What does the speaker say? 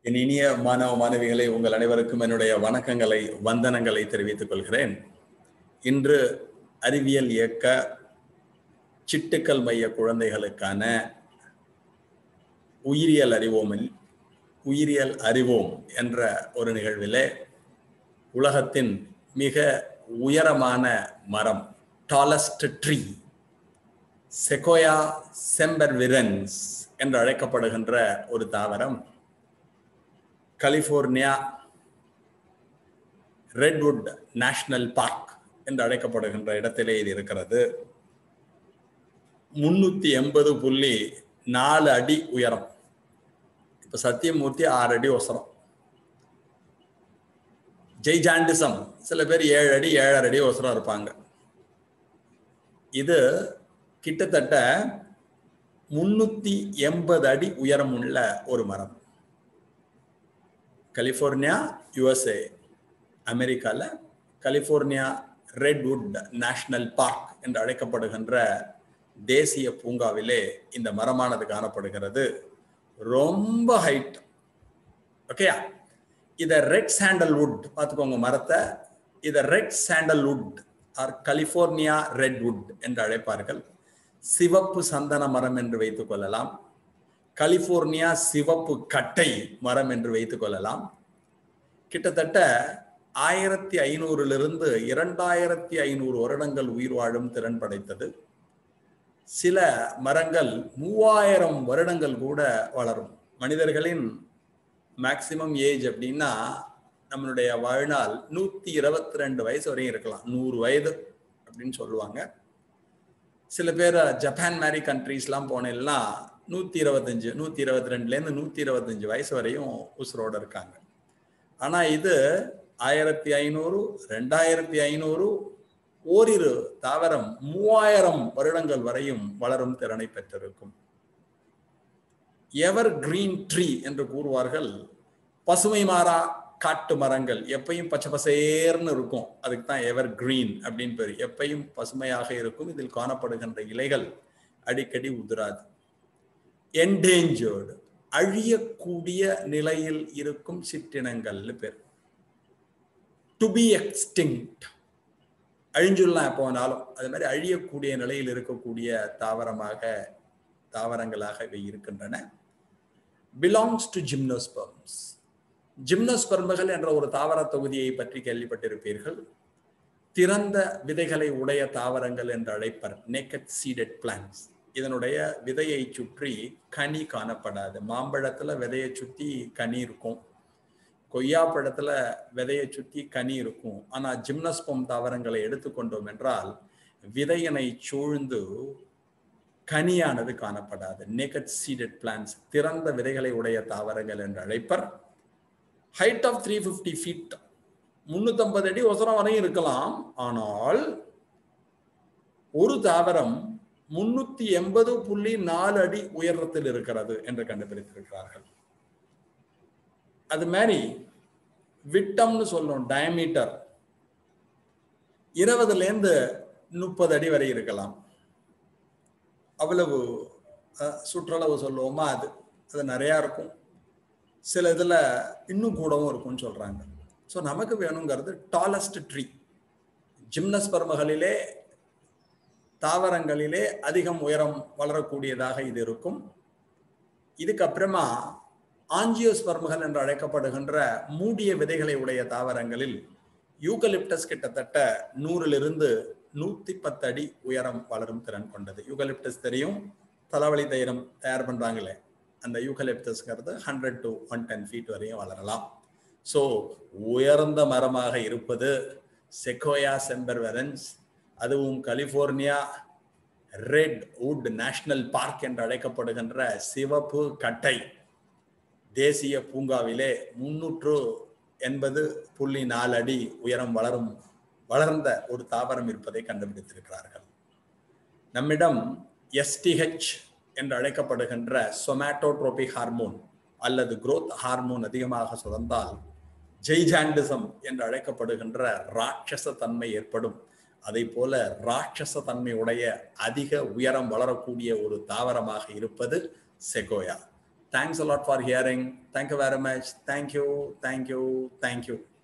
என் இனிய மாணவ மாணவிகளை உங்கள் அனைவருக்கும் என்னுடைய வணக்கங்களை வந்தனங்களை தெரிவித்துக் கொள்கிறேன் இன்று அறிவியல் இயக்க சிட்டுக்கள் மைய குழந்தைகளுக்கான உயிரியல் அறிவோமில் உயிரியல் அறிவோம் என்ற ஒரு நிகழ்விலே உலகத்தின் மிக உயரமான மரம் டாலஸ்ட் ட்ரீ செகோயா செம்பர்விரன்ஸ் என்று அழைக்கப்படுகின்ற ஒரு தாவரம் கலிபோர்னியா ரெட்வுட் நேஷனல் பார்க் என்று அழைக்கப்படுகின்ற இடத்திலே இது இருக்கிறது முன்னூத்தி எண்பது புள்ளி நாலு அடி உயரம் இப்ப சத்தியமூர்த்தி ஆறு அடி ஒசரம் ஜெய்ஜாண்டிசம் சில பேர் ஏழு அடி ஏழரை அடி ஒசரம் இருப்பாங்க இது கிட்டத்தட்ட முன்னூத்தி எண்பது அடி உயரம் உள்ள ஒரு மரம் கலிஃபோர்னியா யுஎஸ்ஏ அமெரிக்காவில் கலிஃபோர்னியா ரெட்வுட் நேஷனல் பார்க் என்று அழைக்கப்படுகின்ற தேசிய பூங்காவிலே இந்த மரமானது காணப்படுகிறது ரொம்ப ஹைட் ஓகேயா இதை ரெட் சாண்டல்வுட் பார்த்துக்கோங்க மரத்தை இதை red sandalwood or California redwood என்று அழைப்பார்கள் சிவப்பு சந்தன மரம் என்று வைத்துக் கொள்ளலாம் கலிபோர்னியா சிவப்பு கட்டை மரம் என்று வைத்துக் கொள்ளலாம் கிட்டத்தட்ட ஆயிரத்தி ஐநூறிலிருந்து இரண்டாயிரத்தி ஐநூறு வருடங்கள் உயிர் வாழும் திறன் படைத்தது சில மரங்கள் மூவாயிரம் வருடங்கள் கூட வளரும் மனிதர்களின் மேக்சிமம் ஏஜ் அப்படின்னா நம்மளுடைய வாழ்நாள் நூத்தி இருபத்தி ரெண்டு வயசு வரையும் இருக்கலாம் நூறு வயது அப்படின்னு சொல்லுவாங்க சில பேர் ஜப்பான் மாதிரி கண்ட்ரீஸ்லாம் போனேன்னா நூற்றி இருபத்தஞ்சு நூற்றி இருபத்தி ரெண்டுலேருந்து நூற்றி இருபத்தஞ்சு வயசு வரையும் உசுரோடு இருக்காங்க ஆனால் இது ஆயிரத்தி ஐநூறு ரெண்டாயிரத்தி ஐநூறு ஓரிரு தாவரம் மூவாயிரம் வருடங்கள் வரையும் வளரும் திறனை பெற்றிருக்கும் எவர் கிரீன் ட்ரீ என்று கூறுவார்கள் பசுமை மாறா காட்டு மரங்கள் எப்பையும் பச்சை பசேர்னு இருக்கும் அதுக்கு தான் எவர் கிரீன் அப்படின்னு பேர் எப்பையும் பசுமையாக இருக்கும் இதில் காணப்படுகின்ற இலைகள் அடிக்கடி உதிராது என்டேஞ்சர்டு அழியக்கூடிய நிலையில் இருக்கும் சிற்றினங்கள்னு பேர் டு பி எக்ஸ்டிங்க்ட் அழிஞ்சுடலாம் எப்போ வேணாலும் அது மாதிரி அழியக்கூடிய நிலையில் இருக்கக்கூடிய தாவரமாக தாவரங்களாக இவை இருக்கின்றன பிலாங்ஸ் டு ஜிம்னோஸ்பர்ம்ஸ் ஜிம்னோஸ்பர்மகள் என்ற ஒரு தாவர தொகுதியை பற்றி கேள்விப்பட்டிருப்பீர்கள் திறந்த விதைகளை உடைய தாவரங்கள் என்று அழைப்பர் நேக்கட் சீடட் பிளான்ஸ் இதனுடைய விதையை சுற்றி கனி காணப்படாது மாம்பழத்துல விதையை சுத்தி கனி இருக்கும் கொய்யா பழத்துல விதையை சுத்தி கனி இருக்கும் ஆனா ஜிம்னஸ்பம் தாவரங்களை எடுத்துக்கொண்டோம் என்றால் விதையினை சூழ்ந்து கனியானது காணப்படாது நேக்கட் சீடட் பிளான்ஸ் திறந்த விதைகளை உடைய தாவரங்கள் என்று அழைப்பர் height of three fifty feet முன்னூத்தம்பது அடி ஒசரம் வரையும் இருக்கலாம் ஆனால் ஒரு தாவரம் முன்னூத்தி எண்பது புள்ளி நாலு அடி உயரத்தில் இருக்கிறது என்று கண்டுபிடித்திருக்கிறார்கள் அது மாதிரி விட்டம்னு சொல்லும் டயமீட்டர் இருபதுலேருந்து முப்பது அடி வரை இருக்கலாம் அவ்வளவு சுற்றளவு சொல்லுவோமா அது அது நிறையா இருக்கும் சில இதில் இன்னும் கூடவும் இருக்கும்னு சொல்கிறாங்க ஸோ நமக்கு வேணுங்கிறது டாலஸ்ட் ட்ரீ ஜிம்னஸ்பர்மகளிலே தாவரங்களிலே அதிகம் உயரம் வளரக்கூடியதாக இது இருக்கும் இதுக்கப்புறமா ஆஞ்சியோஸ்பர்மகள் என்று அழைக்கப்படுகின்ற மூடிய விதைகளை உடைய தாவரங்களில் யூகலிப்டஸ் கிட்டத்தட்ட நூறிலிருந்து நூத்தி பத்து அடி உயரம் வளரும் திறன் கொண்டது யூகலிப்டஸ் தெரியும் தலைவலி தைரம் தயார் பண்றாங்களே அந்த யூகலிப்டஸ்ங்கிறது hundred to one ten feet வரையும் வளரலாம் ஸோ உயர்ந்த மரமாக இருப்பது செக்கோயா செம்பர்வெரன்ஸ் அதுவும் California redwood national park என்று அழைக்கப்படுகின்ற சிவப்பு கட்டை தேசிய பூங்காவிலே முன்னூற்று எண்பது புள்ளி நாலு அடி உயரம் வளரும் வளர்ந்த ஒரு தாவரம் இருப்பதை கண்டுபிடித்திருக்கிறார்கள் நம்மிடம் எஸ்டிஹெச் என்று அழைக்கப்படுகின்ற சொமேட்டோட்ரோபிக் ஹார்மோன் அல்லது குரோத் ஹார்மோன் அதிகமாக சுரந்தால் ஜெய்ஜாண்டிசம் என்று அழைக்கப்படுகின்ற ராட்சச தன்மை ஏற்படும் அதை போல ராட்சச தன்மையுடைய அதிக உயரம் வளரக்கூடிய ஒரு தாவரமாக இருப்பது Sequoia thanks a lot for hearing thank you very much thank you thank you thank you